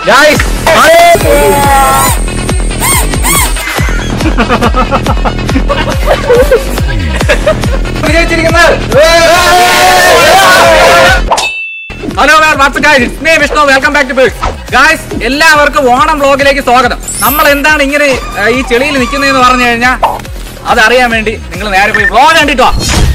Guys വിജയിച്ചിരിക്കുന്നത് hello what's guys it's me Vishnu welcome back to big guys എല്ലാവർക്കും ഓണം വ്ലോഗിലേക്ക് സ്വാഗതം നമ്മൾ എന്താണ് ഇങ്ങനെ ഏഹ്, ഈ ചെളിയിൽ നിൽക്കുന്നതെന്ന് പറഞ്ഞു കഴിഞ്ഞാൽ അതറിയാൻ വേണ്ടി നിങ്ങൾ നേരെ പോയി വ്ലോഗ് കണ്ടിട്ടോ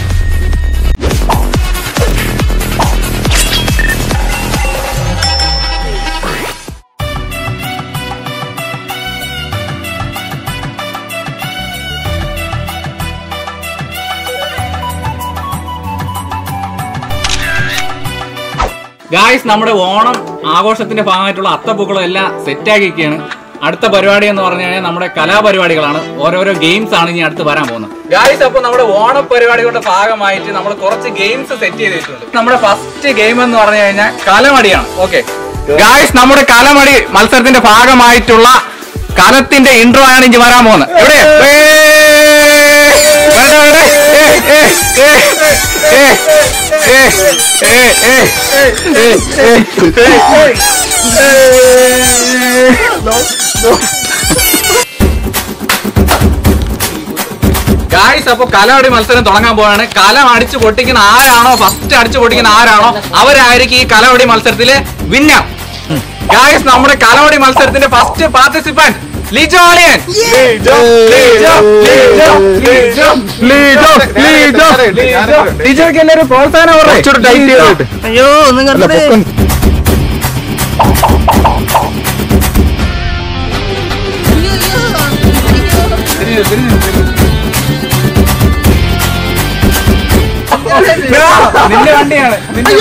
ഗായ്സ് നമ്മുടെ ഓണം ആഘോഷത്തിന്റെ ഭാഗമായിട്ടുള്ള അത്തപ്പൂക്കളും എല്ലാം സെറ്റ് ആക്കിയിരിക്കുകയാണ് അടുത്ത പരിപാടി എന്ന് പറഞ്ഞു കഴിഞ്ഞാൽ നമ്മുടെ കലാപരിപാടികളാണ് ഓരോരോ ഗെയിംസ് ആണ് ഇനി അടുത്ത് വരാൻ പോകുന്നത് ഗായ്സ് അപ്പൊ നമ്മുടെ ഓണ പരിപാടികളുടെ ഭാഗമായിട്ട് നമ്മൾ കുറച്ച് ഗെയിംസ് സെറ്റ് ചെയ്തിട്ടുണ്ട് നമ്മുടെ ഫസ്റ്റ് ഗെയിം എന്ന് പറഞ്ഞു കഴിഞ്ഞാൽ കലമടിയാണ് ഓക്കെ ഗായ്സ് നമ്മുടെ കലമടി മത്സരത്തിന്റെ ഭാഗമായിട്ടുള്ള കലത്തിന്റെ ഇൻട്രോ ആണ് ഇനി വരാൻ പോകുന്നത് എവിടെ വേണ്ട, വേണ്ട. ഏ, ഏ, ഏ, ഏ, ഏ, ഏ, ഏ, ഏ, ഏ, ഏ, ഏ. ഗായ്സ് അപ്പൊ കലമടി മത്സരം തുടങ്ങാൻ പോവാണ് കലം അടിച്ചു പൊട്ടിക്കുന്ന ആരാണോ ഫസ്റ്റ് അടിച്ചു പൊട്ടിക്കുന്ന ആരാണോ അവരായിരിക്കും ഈ കലമടി മത്സരത്തിലെ വിന്നർ ഗായ്സ് നമ്മുടെ കലമടി മത്സരത്തിന്റെ ഫസ്റ്റ് പാർട്ടിസിപ്പന്റ് ലിജോളിയൻ ലിജോക്ക് എല്ലാവരും പ്രോത്സാഹനം പറയും അയ്യോ ഒന്നും കണ്ടേ നിന്റെ വണ്ടിയാണ് നിന്റെ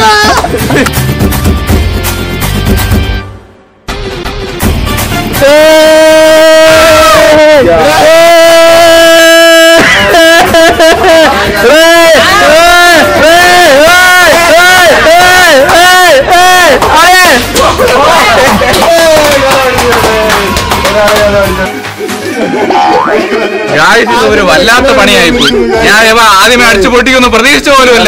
ഗായ്സ് ഇത് ഒരു വല്ലാത്ത പണിയായി പോയി ഞാൻ ഇവ ആദ്യമേ അടിച്ചു പൊട്ടിക്കൊന്നും പ്രതീക്ഷിച്ച പോലുമല്ല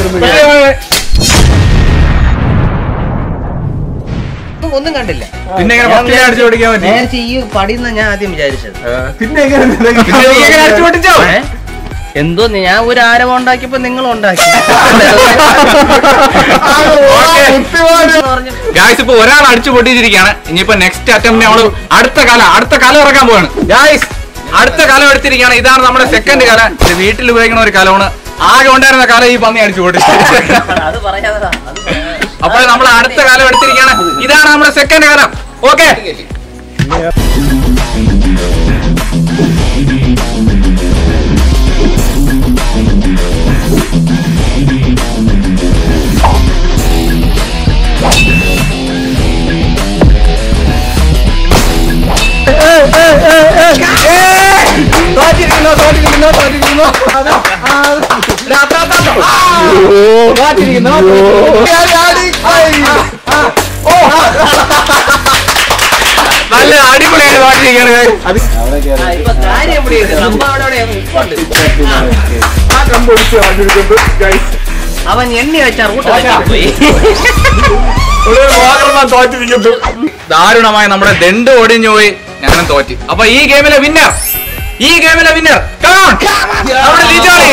ഒന്നും കണ്ടില്ല പിന്നെ എങ്ങനെ ഫസ്റ്റ് അടിച്ചു പൊട്ടിക്കാൻ പറ്റി നേരത്തെ ഈ പടിയെന്ന ഞാൻ ആദ്യം വിചാരിച്ചത് പിന്നെ നീ എങ്ങനെ അടിച്ചു പൊട്ടിച്ചോ ഏ? എന്തോ ഞാൻ ഒരു ആരവം ഉണ്ടാക്കിയപ്പോ നിങ്ങൾ ഉണ്ടാക്കി ഗായ്സ് ഇപ്പൊ ഒരാൾ അടിച്ചു പൊട്ടിച്ചിരിക്കുകയാണ് ഇനിയിപ്പോ നെക്സ്റ്റ് അറ്റംപ്റ്റ് നമ്മള് അടുത്ത കല അടുത്ത കല ഇറക്കാൻ പോവാണ് ഗായ്സ് അടുത്ത കലം എടുത്തിരിക്കുകയാണ് ഇതാണ് നമ്മുടെ സെക്കൻഡ് കല ഇത് വീട്ടിൽ ഉപയോഗിക്കുന്ന ഒരു കലമാണ് ആകെ ഉണ്ടായിരുന്ന കല ഈ പന്നി അടിച്ചു പൊട്ടിച്ചു അത് പറയാതാ അപ്പോൾ നമ്മൾ അടുത്ത കാലം എടുത്തിരിക്കുകയാണ് ഇതാണ് നമ്മുടെ സെക്കൻഡ് കാലം ഓക്കെ തോറ്റിരിക്കുന്നു തോറ്റിരിക്കുന്നു തോറ്റിരിക്കുന്നു തോറ്റിരിക്കുന്നു നല്ല അടിപൊളിയായിട്ട് തോറ്റിരിക്കുകയാണ് ഇപ്പൊ കാര്യം എവിടെയുണ്ട് സംഭവം അവിടെ അവിടെ നിൽപ്പുണ്ട്. അവൻ എണ്ണി വെച്ച റൂട്ട് പോയി ദാരുണമായ നമ്മുടെ ദണ്ട് ഒടിഞ്ഞു പോയി ഞാനും തോറ്റി അപ്പൊ ഈ ഗെയിമിലെ വിന്നർ ഈ ഗെയിമിലെ വിന്നർ നമ്മുടെ ലിജോളി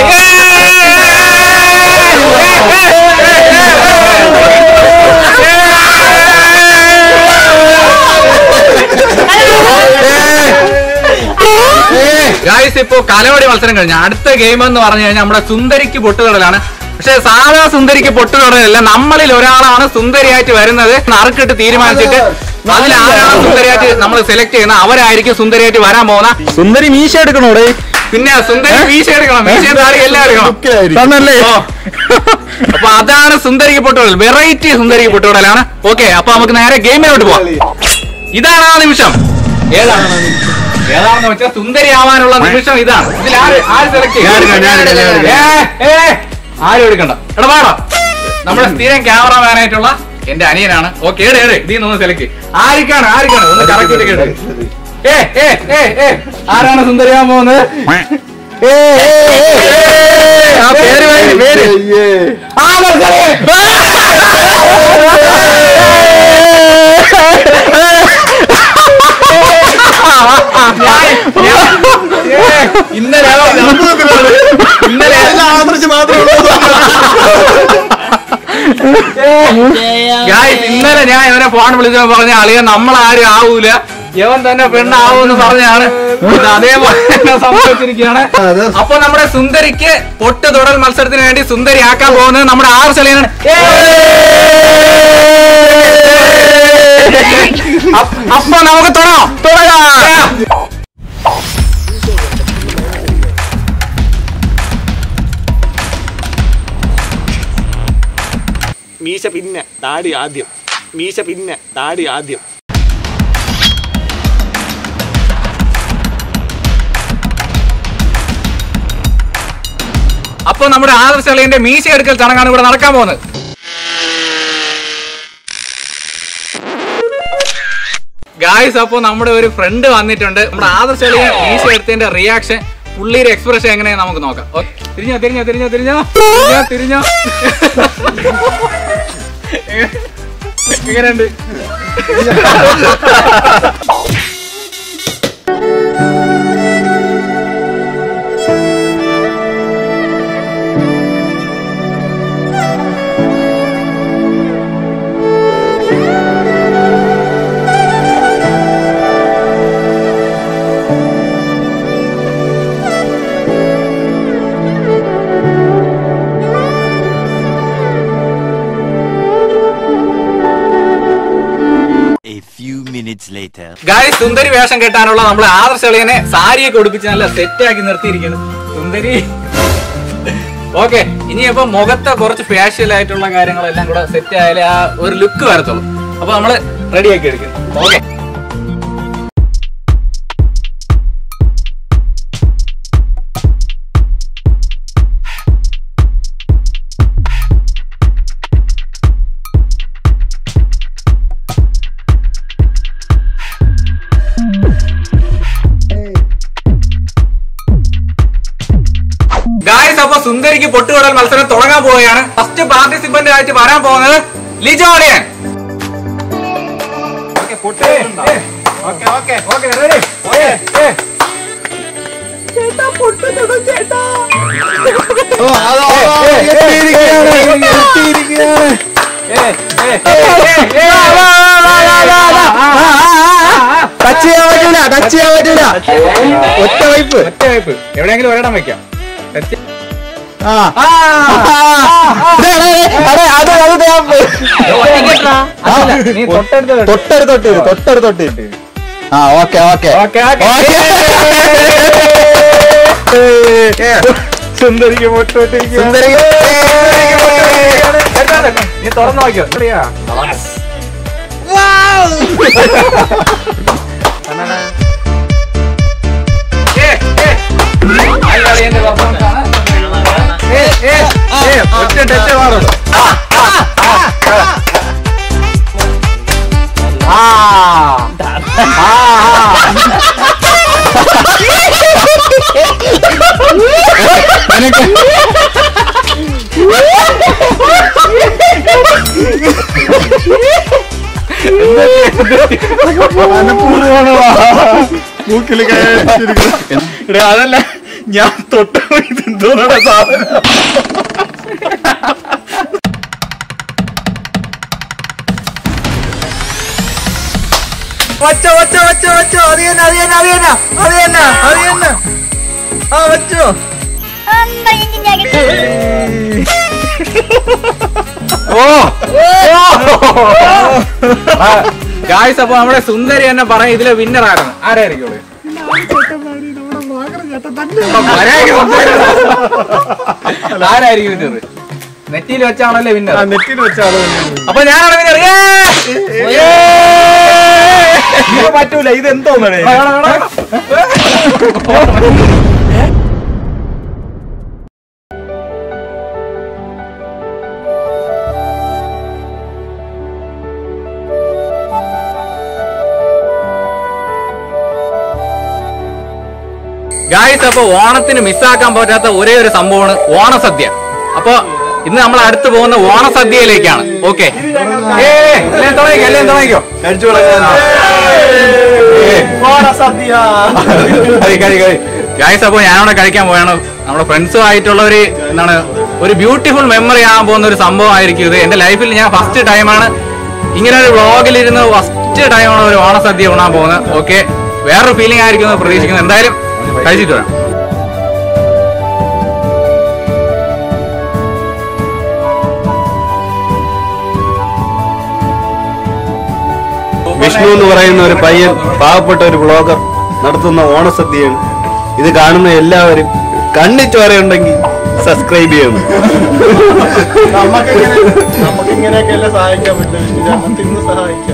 ഗായ്സ് ഇപ്പോ കലവടി മത്സരം കഴിഞ്ഞ അടുത്ത ഗെയിം എന്ന് പറഞ്ഞു കഴിഞ്ഞാൽ നമ്മുടെ സുന്ദരിക്ക് പൊട്ടുതൊടലാണ് പക്ഷെ സാധാ സുന്ദരിക്ക് പൊട്ടുതൊടലല്ല നമ്മളിൽ ഒരാളാണ് സുന്ദരിയായിട്ട് വരുന്നത് നറുക്കിട്ട് തീരുമാനിച്ചിട്ട് അതിൽ ആരാണ് സുന്ദരിയായിട്ട് നമ്മൾ സെലക്ട് ചെയ്യുന്ന അവരായിരിക്കും സുന്ദരിയായിട്ട് വരാൻ പോകുന്ന സുന്ദരി മീശ എടുക്കണോടെ പിന്നെ സുന്ദരി മീശ എടുക്കണം മീശ താടി എല്ലാം എടുക്കണം തന്നല്ലേ ഓ. അപ്പൊ അതാണ് സുന്ദരിക്ക് പൊട്ടുകടൽ വെറൈറ്റി സുന്ദരിക്ക് പൊട്ടുകടലാണ് ഓക്കെ അപ്പൊ നമുക്ക് നേരെ ഗെയിമിലോട്ട് പോവാം ഇതാണ് ആ നിമിഷം ഏതാണ് ആ നിമിഷം? ഏതാണെന്ന് വെച്ചാൽ സുന്ദരി ആവാനുള്ള നിമിഷം ഇതാണ് ഇതിൽ ആര് ആര് സെലക്ട് ഞാൻ എടുക്കാം, ഞാൻ എടുക്കാം, ഞാൻ എടുക്കാം. ആരും എടുക്കണ്ട എടാ പാടാ നമ്മുടെ സ്ഥിരം ക്യാമറമാനായിട്ടുള്ള എന്റെ അനിയനാണ് ഓക്കെ ഏടെ ഏടെ ഇതിൽ നിന്ന് സെലക്ട് ആർക്കാണ് ആർക്കാണ് ഒന്ന് കറക്റ്റ് കേട്ട് ഏ ഏ ഏ ഏ ആരാണ് സുന്ദരിയാൻ പോകുന്നത് ഏ, ഏ, ഏ, ഏ, ആ പേര് പേര് പേര് ആ മത്സരം ഗായ്സ് ഇന്നലെ ഞാൻ ഇവനെ ഫോൺ വിളിച്ചപ്പോ പറഞ്ഞ അളിയ നമ്മളാരും ആവൂല യവൻ തന്നെ പെണ്ണാവൂന്ന് പറഞ്ഞാണ് ഇത് അതേപോലെ തന്നെ സംഭവിച്ചിരിക്കുകയാണ് അപ്പൊ നമ്മുടെ സുന്ദരിക്ക് പൊട്ട് തുടൽ മത്സരത്തിന് വേണ്ടി സുന്ദരി ആക്കാൻ പോകുന്നത് നമ്മുടെ ആറ് ചെളിയാണ് അപ്പൊ നമുക്ക് തുടങ്ങാം തുടങ്ങാം മീശ പിന്നെ താടി ആദ്യം മീശ പിന്നെ താടി ആദ്യം അപ്പൊ നമ്മുടെ ആദർശ അളിയന്റെ മീശ എടുക്കൽ ചടങ്ങാണ് ഇവിടെ നടക്കാൻ പോകുന്നത് ഗായ്സ് അപ്പൊ നമ്മുടെ ഒരു ഫ്രണ്ട് വന്നിട്ടുണ്ട് നമ്മുടെ ആദർശ അളിയൻ മീശ എടുത്തതിന്റെ റിയാക്ഷൻ പുള്ളിയുടെ എക്സ്പ്രഷൻ എങ്ങനെയാ നമുക്ക് നോക്കാം ഓ, തിരിഞ്ഞോ തിരിഞ്ഞോ തിരിഞ്ഞോ തിരിഞ്ഞോ തിരിഞ്ഞോ തിരിഞ്ഞോ എങ്ങനെയുണ്ട് A few minutes later. Guys സുന്ദരി വേഷം കെട്ടാനുള്ള നമ്മുടെ ആദർശ അളിയനെ സാരിയൊക്കെ ഉടുപ്പിച്ച് നല്ല സെറ്റ് ആക്കി നിർത്തിയിരിക്കുന്നു സുന്ദരി ഓക്കെ ഇനിയിപ്പോ മുഖത്തെ കുറച്ച് ഫാഷ്യൽ ആയിട്ടുള്ള കാര്യങ്ങളെല്ലാം കൂടെ സെറ്റ് ആയാലേ ആ ഒരു ലുക്ക് വരത്തുള്ളൂ അപ്പൊ നമ്മള് റെഡി ആക്കി എടുക്കുന്നു ഓക്കെ ഗായ്സ് അപ്പൊ സുന്ദരിക്ക് പൊട്ടുകൊടൽ മത്സരം തുടങ്ങാൻ പോവുകയാണ് ഫസ്റ്റ് പാർട്ടിസിപ്പന്റ് ആയിട്ട് വരാൻ പോകുന്നത് ലിജോളിയൻ ടച്ച് ചെയ്യാൻ പറ്റൂല ടച്ച് ചെയ്യാൻ പറ്റൂല ഒറ്റ വൈപ്പ് ഒറ്റ വയ്പ് എവിടെയെങ്കിലും ഒരിടം വെക്കാം എത്തി- ആ ദേ, ദേ, ദേ, അതെ, അത് അത് ദേ, ആ, അതല്ല, നീ തൊട്ടടുത്ത് വെക്ക്. തൊട്ടടുത്ത് തൊട്ട് തൊട്ടടുത്ത് തൊട്ട് ആ ഓക്കെ ഓക്കെ ഓക്കെ, ഓക്കെ. സുന്ദരിക്ക് സുന്ദരി നീ തുറന്നു നോക്കിയോ എവിടെയാ? ഏ, ഏ. അയാളിയന്റെ performance ആണ്. ഏ, ഏ, ഏ, ഒറ്റ touch മാറുള്ളൂ. ആ, ആ, ആ, ആ. ആ. ആ, ആ. മൂക്കില് അതല്ല ഞാൻ തൊട്ട ഇതെന്തോന്നാ സാധനം വച്ചോ വച്ചോ വച്ചോ വച്ചോ അത് തന്നെ അത് തന്നെ അത് തന്നെ അത് തന്നെ അത് തന്നെ ആ വച്ചോ ഓ ഗായ്സ് അപ്പൊ നമ്മുടെ സുന്ദരി തന്നെ പറയും ഇതിലെ വിന്നർ ആരാണ് ആരായിരിക്കും ഇവിടെ? ആരായിരിക്കും വിന്നർ നെറ്റിയിൽ വെച്ചാണല്ലേ വിന്നർ നെറ്റിൽ വെച്ചാലോ അപ്പൊ ഞാനാണ് വിന്നർ ഇത് പറ്റൂല ഇത് എന്തോന്നേ ഗായ്സ് അപ്പൊ ഓണത്തിന് മിസ്സാക്കാൻ പറ്റാത്ത ഒരേ ഒരു സംഭവമാണ് ഓണസദ്യ അപ്പൊ ഇന്ന് നമ്മൾ അടുത്ത് പോകുന്ന ഓണസദ്യയിലേക്കാണ് ഓക്കെ തുടങ്ങിക്കോ ഗായ്സ് അപ്പൊ ഞാനവിടെ കഴിക്കാൻ പോയാണ് നമ്മുടെ ഫ്രണ്ട്സും ആയിട്ടുള്ള ഒരു എന്താണ് ഒരു ബ്യൂട്ടിഫുൾ മെമ്മറി ആകാൻ പോകുന്ന ഒരു സംഭവമായിരിക്കും ഇത് എന്റെ ലൈഫിൽ ഞാൻ ഫസ്റ്റ് ടൈമാണ് ഇങ്ങനെ ഒരു വ്ളോഗിൽ ഇരുന്ന് ഫസ്റ്റ് ടൈമാണ് ഒരു ഓണസദ്യ ഉണ്ണാൻ പോകുന്നത് ഓക്കെ വേറൊരു ഫീലിംഗ് ആയിരിക്കും എന്ന് പ്രതീക്ഷിക്കുന്നു എന്തായാലും കഴിച്ചിട്ട് വരാം വിഷ്ണു എന്ന് പറയുന്ന ഒരു പയ്യൻ പാവപ്പെട്ട ഒരു ബ്ലോഗർ നടത്തുന്ന ഓണസദ്യയാണ് ഇത് കാണുന്ന എല്ലാവരും കണ്ണിച്ചോരയുണ്ടെങ്കിൽ സബ്സ്ക്രൈബ് ചെയ്യണം നമുക്കിങ്ങനെ നമുക്കിങ്ങനെയൊക്കെയല്ലേ സഹായിക്കാൻ പറ്റും വിഷ്ണു തിന്ന് സഹായിക്കാം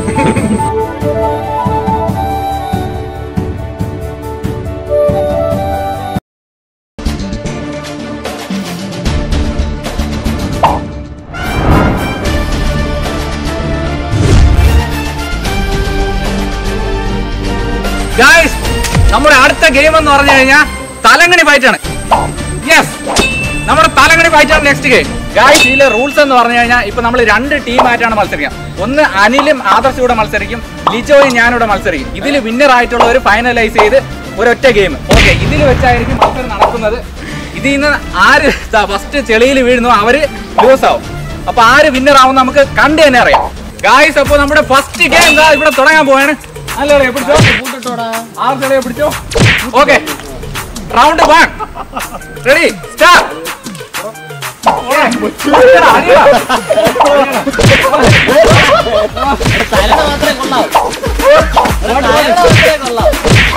ഗായ്സ് നമ്മുടെ അടുത്ത ഗെയിം എന്ന് പറഞ്ഞു കഴിഞ്ഞാൽ തലങ്ങണി ഫൈറ്റ് ആണ് യെസ് നമ്മുടെ തലങ്ങണി ഫൈറ്റ് ആണ് നെക്സ്റ്റ് ഗെയിം ഗായ്സ് ഇതിലെ റൂൾസ് എന്ന് പറഞ്ഞു കഴിഞ്ഞാൽ ഇപ്പൊ നമ്മൾ രണ്ട് ടീമായിട്ടാണ് മത്സരിക്കുക ഒന്ന് അനിലും ആദർശും കൂടെ മത്സരിക്കും ലിജോയും ഞാനിവിടെ മത്സരിക്കും ഇതിൽ വിന്നർ ആയിട്ടുള്ളവർ ഫൈനലൈസ് ചെയ്ത് ഒരൊറ്റ ഗെയിം ഓക്കെ ഇതിൽ വെച്ചായിരിക്കും മത്സരം നടക്കുന്നത് ഇതിൽ നിന്ന് ആര് ഫസ്റ്റ് ചെളിയിൽ വീഴുന്നു അവര് ലൂസ് ആവും അപ്പൊ ആര് വിന്നർ ആവും നമുക്ക് കണ്ടു തന്നെ അറിയാം ഗായ്സ് അപ്പൊ നമ്മുടെ ഫസ്റ്റ് ഗെയിം ഇവിടെ തുടങ്ങാൻ പോവാണ് അല്ലേ പിടിച്ചോ ആ ചെളിയെ പിടിച്ചോ okay round one ready start തലയുടെ മാത്രമേ കൊള്ളാവൂ തലയുടെ മാത്രമേ കൊള്ളാവൂ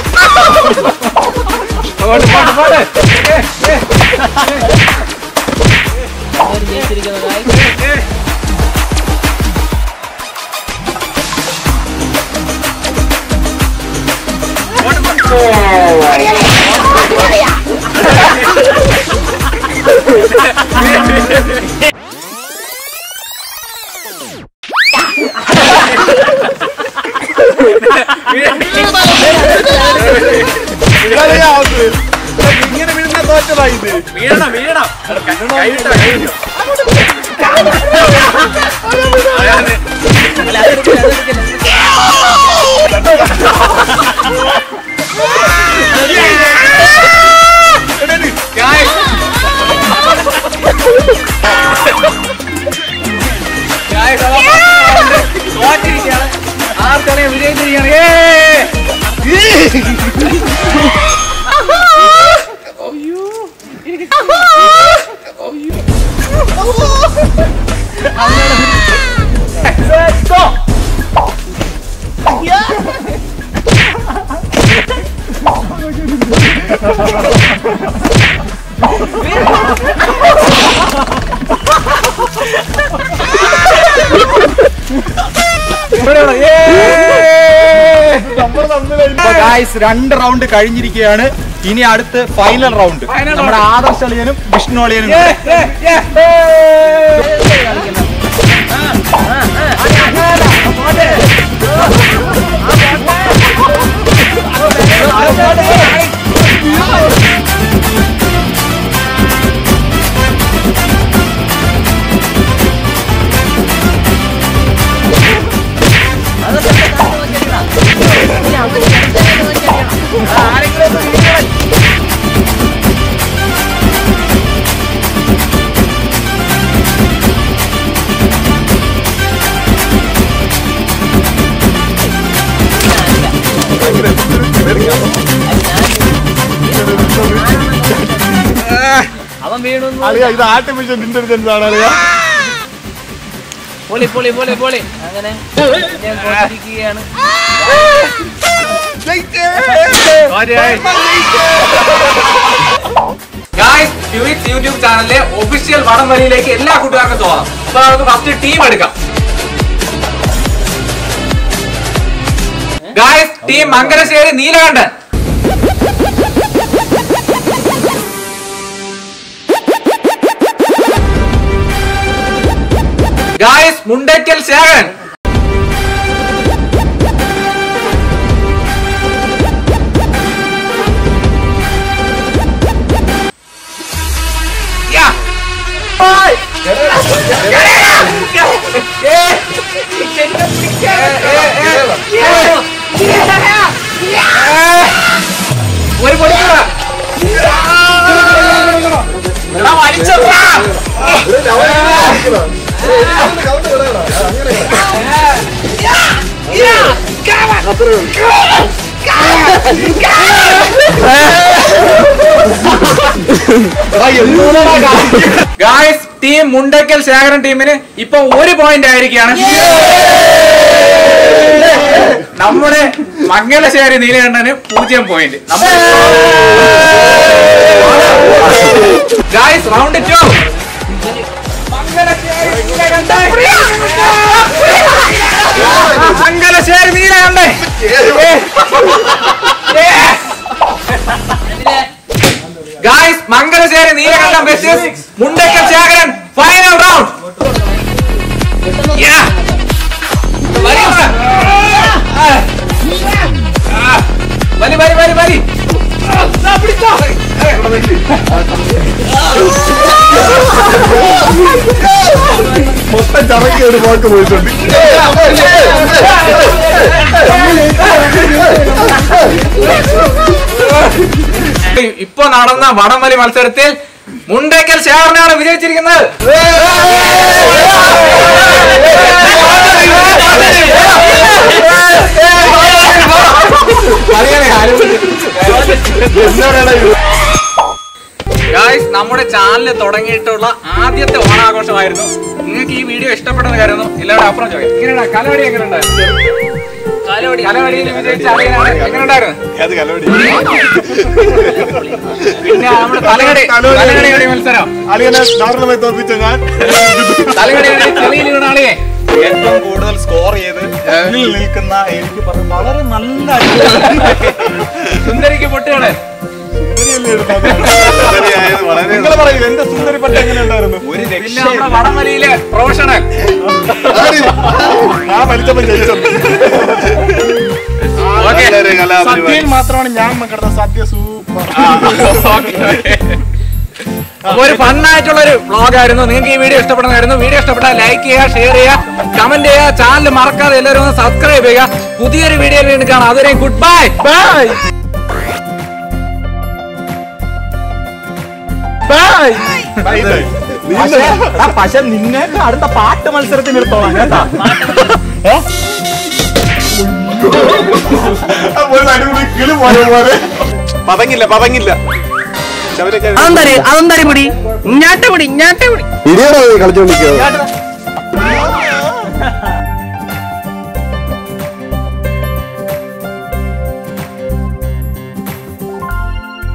അവര് ജയിച്ചിരിക്കുന്നത് guys. ഇങ്ങനെ വീഴുന്ന തോറ്റതാ ഇത് വീഴണം വീഴണം കൈവിട്ടോ കൈവിട്ടോ അല്ല, അതെടുക്കില്ല, അതെടുക്കില്ല. തോറ്റിരിക്കുകയാണ് ആർക്കറിയ വിജയിച്ചിരിക്കുകയാണ് ഏ Let's go! ഗായ്സ് രണ്ട് റൗണ്ട് കഴിഞ്ഞിരിക്കുകയാണ് ഇനി അടുത്ത് ഫൈനൽ റൗണ്ട് Final നമ്മുടെ round. ആദർശ് അളിയനും വിഷ്ണു അളിയനും Yeah, കൂടെ. yeah, yeah. അതൊക്കെ തലയുടെ നോക്കിയെടുക്കണം. ഇനി അങ്ങ് തലയുടെ നോക്കിയെടുക്കണം. അവൻ വീണു അളിയ ഇത് ആർട്ടിഫിഷ്യൽ ഇന്റലിജൻസ് ആണ് അളിയ പൊളി പൊളി പൊളി പൊളി അങ്ങനെ ഞാൻ കൊണ്ടിരിക്കുകയാണ് ഗായ്സ് ട്യൂറ്റ്സ് യൂട്യൂബ് ചാനലിലെ ഒഫീഷ്യൽ വടംവലിയിലേക്ക് എല്ലാ കൂട്ടുകാർക്കും സ്വാഗതം അപ്പൊ നമുക്ക് ഫസ്റ്റ് ടീം എടുക്കാം guys team Mangalassery Neelakandan guys Mundakkal Sekharan Yeah. ഒരു പൊടി കൂടെ. എടാ, വലിച്ചെറിയാ. ഗായ്സ് ടീം മുണ്ടക്കൽ ശേഖരൻ ടീമിന് ഇപ്പൊ ഒരു പോയിന്റ് ആയിരിക്കാണ് നമ്മുടെ മംഗലശ്ശേരി നീലകണ്ഠന് പൂജ്യം point guys round two Mangalassery Neelakandan guys Mangalassery Neelakandan versus Mundakkal Sekharan final round വലി വലി വലി വലി മൊത്തം ചറക്കി ഒരു പോക്ക് പോയിട്ടുണ്ട് ഇപ്പൊ നടന്ന വടംവലി മത്സരത്തിൽ മുണ്ടക്കൽ ശേഖരനാണ് വിജയിച്ചിരിക്കുന്നത് ഗായ്സ് നമ്മുടെ ചാനൽ തുടങ്ങിയിട്ടുള്ള ആദ്യത്തെ ഓണാഘോഷമായിരുന്നു നിങ്ങൾക്ക് ഈ വീഡിയോ ഇഷ്ടപ്പെട്ടെന്ന് കരുതുന്നു എല്ലാവരും അപ്പുറം ചോദിക്കും എങ്ങനെയാ കലവടി എങ്ങനെ കാലോടി കലവടിയിൽ വിജയിച്ച അറിയാനാണ് എങ്ങനെ ഉണ്ടായിരുന്നു അത് കലവടി പിന്നെ നമ്മുടെ തലകടി തലകടിയുടെ മത്സരം അളിയനെ ദാരുണമായി തോൽപ്പിച്ച ഞാൻ തലകടിയുടെ ചെറിയ വീണാളിയെ ഏറ്റവും കൂടുതൽ സ്കോർ ചെയ്ത് മുന്നിൽ നിൽക്കുന്ന എനിക്ക് പറഞ്ഞു വളരെ നല്ല സുന്ദരിക്ക് പൊട്ടുകള് നിങ്ങൾ പറയൂ എന്റെ സുന്ദരി പട്ട എങ്ങനെ ഉണ്ടായിരുന്നു ഒരു പിന്നെ നമ്മുടെ വടംവലിയിലെ പ്രൊഫഷണൽ ഞാൻ വലിച്ചപ്പോൾ ജയിച്ചത് സദ്യയിൽ മാത്രമാണ് ഞാൻ കിടന്ന സദ്യ സൂപ്പർ അപ്പൊ ഒരു ഫണ്ണായിട്ടുള്ള ഒരു വ്ളോഗ് ആയിരുന്നു നിങ്ങൾക്ക് ഈ വീഡിയോ ഇഷ്ടപ്പെടുന്നതായിരുന്നു വീഡിയോ ഇഷ്ടപ്പെട്ടാൽ ലൈക്ക് ചെയ്യുക ഷെയർ ചെയ്യുക കമന്റ് ചെയ്യുക ചാനൽ മറക്കാതെ എല്ലാവരും ഒന്ന് സബ്സ്ക്രൈബ് ചെയ്യുക പുതിയൊരു വീഡിയോയിൽ വീണ്ടും കാണാം അതുവരെ ഗുഡ് ബൈ ബൈ പക്ഷെ നിങ്ങൾക്ക് അടുത്ത പാട്ട് മത്സരത്തിന് എടുത്തോളാം കേട്ടാ പതങ്ങില്ല പതങ്ങില്ല ശബരിക്ക അതെന്താ അതെന്താ പിടി ഞാട്ട പിടി ഞാട്ട പിടി ഇടിയടാ കളിച്ചോണ്ടിരിക്കുക